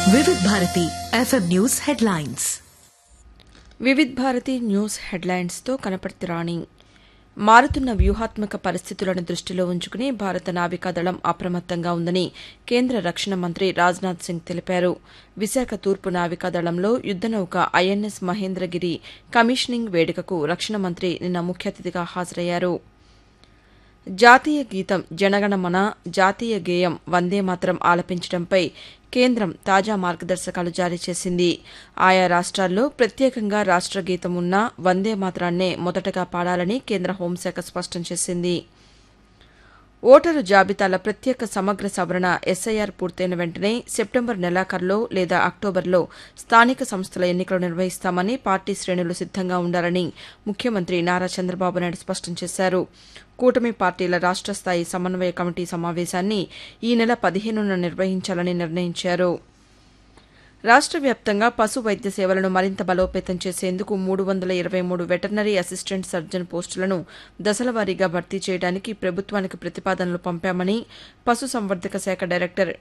Vividh Bharati FM news headlines Vividh Bharati news హెడ్లైన్స్తో కనపర్తి రాణి మారుతున్న వ్యూహాత్మక పరిస్థితులను దృష్టిలో ఉంచుకుని భారత నావికాదళం అప్రమత్తంగా ఉందని కేంద్ర రక్షణ మంత్రి రాజ్నాథ్ సింగ్ తెలిపారు విశాఖ తూర్పు నావికాదళంలో యుద్దనౌక ఐఎన్ఎస్ మహేంద్రగిరి కమిషనింగ్ వేడుకకు రక్షణ మంత్రి నిన్న ముఖ్య అతిథిగా హాజరయ్యారు జాతీయ గీతం జనగణమన జాతీయ గేయం వందే మాత్రం ఆలపించడంపై కేంద్రం తాజా మార్గదర్శకాలు జారీ చేసింది ఆయా రాష్ట్రాల్లో ప్రత్యేకంగా రాష్ట్ర గీతం ఉన్న వందే మాత్రాన్నే మొదటగా పాడాలని కేంద్ర హోంశాఖ స్పష్టం చేసింది ఓటరు జాబితాల ప్రత్యేక సమగ్ర సవరణ ఎస్ఐఆర్ పూర్తయిన వెంటనే సెప్టెంబర్ నెలాఖరులో లేదా అక్టోబర్లో స్థానిక సంస్థల ఎన్నికలు నిర్వహిస్తామని పార్టీ శ్రేణులు సిద్దంగా ఉండాలని ముఖ్యమంత్రి నారా చంద్రబాబు నాయుడు స్పష్టం చేశారు కూటమి పార్టీల రాష్ట్ర స్థాయి సమన్వయ కమిటీ సమావేశాన్ని ఈ నెల పదిహేనున నిర్వహించాలని నిర్ణయించారు రాష్ట్ర వ్యాప్తంగా పశు వైద్య సేవలను మరింత బలోపేతం చేసేందుకు మూడు వందల ఇరవై మూడు వెటర్నరీ అసిస్టెంట్ సర్జన్ పోస్టులను దశలవారీగా భర్తీ చేయడానికి ప్రభుత్వానికి ప్రతిపాదనలు పంపామని పశుసంవర్ధక శాఖ డైరెక్టర్